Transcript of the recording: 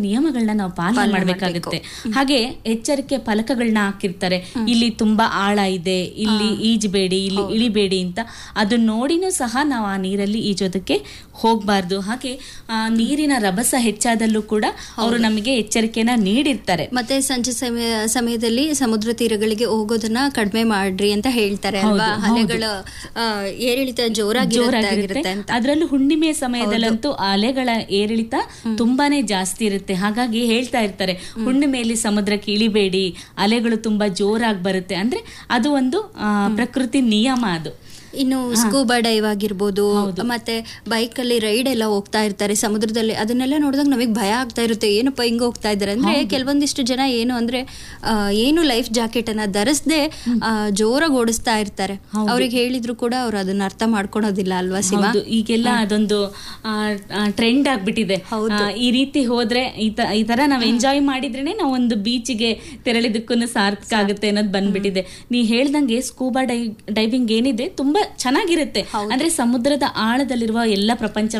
ನಿಯಮಗಳನ್ನ ನಾವು ಪಾಲನೆ ಮಾಡಬೇಕಾಗುತ್ತೆ ಹಾಗೆ ಎಚ್ಚರಿಕೆ ಫಲಕಗಳನ್ನ ಹಾಕಿರ್ತಾರೆ ಇಲ್ಲಿ ತುಂಬಾ ಆಳ ಇದೆ ಇಲ್ಲಿ ಈಜಬೇಡಿ ಇಲ್ಲಿ ಇಳಿಬೇಡಿ ಅಂತ ಅದನ್ನ ನೋಡಿನೂ ಸಹ ನಾವು ಆ ನೀರಲ್ಲಿ ಈಜೋದಕ್ಕೆ ಹೋಗ್ಬಾರ್ದು ಹಾಗೆ ಆ, ನೀರಿನ ರಭಸ ಹೆಚ್ಚಾದಲ್ಲೂ ಕೂಡ ಅವರು ನಮಗೆ ಎಚ್ಚರಿಕೆನ ನೀಡಿರ್ತಾರೆ ಮತ್ತೆ ಸಂಜೆ ಸಮಯ ಸಮಯದಲ್ಲಿ ಸಮುದ್ರ ತೀರಗಳಿಗೆ ಹೋಗೋದನ್ನ ಕಡಿಮೆ ಮಾಡ್ರಿ ಅಂತ ಹೇಳ್ತಾರೆ ಅಲ್ವಾ ಅಲೆಗಳ ಆ, ಏರಿಳಿತ ಜೋರಾಗಿರುತ್ತೆ ಜೋರಾಗಿರುತ್ತೆ ಅಂತ ಅದರಲ್ಲೂ ಹುಣ್ಣಿಮೆಯ ಸಮಯದಲ್ಲಂತೂ ಅಲೆಗಳ ಏರಿಳಿತ ತುಂಬಾನೇ ಜಾಸ್ತಿ ಇರುತ್ತೆ ಹಾಗಾಗಿ ಹೇಳ್ತಾ ಇರ್ತಾರೆ ಹುಣ್ಣಿಮೆಯಲ್ಲಿ ಸಮುದ್ರಕ್ಕೆ ಇಳಿಬೇಡಿ ಅಲೆಗಳು ತುಂಬಾ ಜೋರಾಗಿ ಬರುತ್ತೆ ಅಂದ್ರೆ ಅದು ಒಂದು ಆ, ಪ್ರಕೃತಿ ನಿಯಮ ಅದು ಇನ್ನು ಸ್ಕೂಬಾ ಡೈವ್ ಆಗಿರ್ಬೋದು ಮತ್ತೆ ಬೈಕ್ ಅಲ್ಲಿ ರೈಡ್ ಎಲ್ಲ ಹೋಗ್ತಾ ಇರ್ತಾರೆ ಸಮುದ್ರದಲ್ಲಿ ಅದನ್ನೆಲ್ಲ ನೋಡಿದಾಗ ನಮಗೆ ಭಯ ಆಗ್ತಾ ಇರುತ್ತೆ ಏನಪ್ಪ ಹಿಂಗ ಹೋಗ್ತಾ ಇದ್ದಾರೆ ಅಂದ್ರೆ ಕೆಲವೊಂದಿಷ್ಟು ಜನ ಏನು ಅಂದ್ರೆ ಆ, ಏನು ಲೈಫ್ ಜಾಕೆಟ್ ಅನ್ನ ಧರಿಸದೆ ಜೋರಾಗಿ ಓಡಿಸ್ತಾ ಇರ್ತಾರೆ ಅವ್ರಿಗೆ ಹೇಳಿದ್ರು ಕೂಡ ಅವ್ರು ಅದನ್ನ ಅರ್ಥ ಮಾಡ್ಕೊಳೋದಿಲ್ಲ ಅಲ್ವಾ ಸಿಮಾ ಹೌದು ಈಗೆಲ್ಲ ಅದೊಂದು ಟ್ರೆಂಡ್ ಆಗ್ಬಿಟ್ಟಿದೆ ಆ, ಈ ರೀತಿ ಹೋದ್ರೆ ಈ ತ- ಈ ತರ ನಾವ್ ಎಂಜಾಯ್ ಮಾಡಿದ್ರೇನೆ ನಾವು ಒಂದು ಬೀಚ್ಗೆ ತೆರಳಿದಕ್ಕೂ ಸಾರ್ಥಕ ಆಗುತ್ತೆ ಅನ್ನೋದು ಬಂದ್ಬಿಟ್ಟಿದೆ ನೀ ಹೇಳ್ದಂಗೆ ಸ್ಕೂಬಾ ಡೈ ಡೈವಿಂಗ್ ಏನಿದೆ ತುಂಬಾ ಚೆನ್ನಾಗಿರುತ್ತೆ ಅಂದ್ರೆ ಸಮುದ್ರದ ಆಳದಲ್ಲಿರುವ ಎಲ್ಲ ಪ್ರಪಂಚ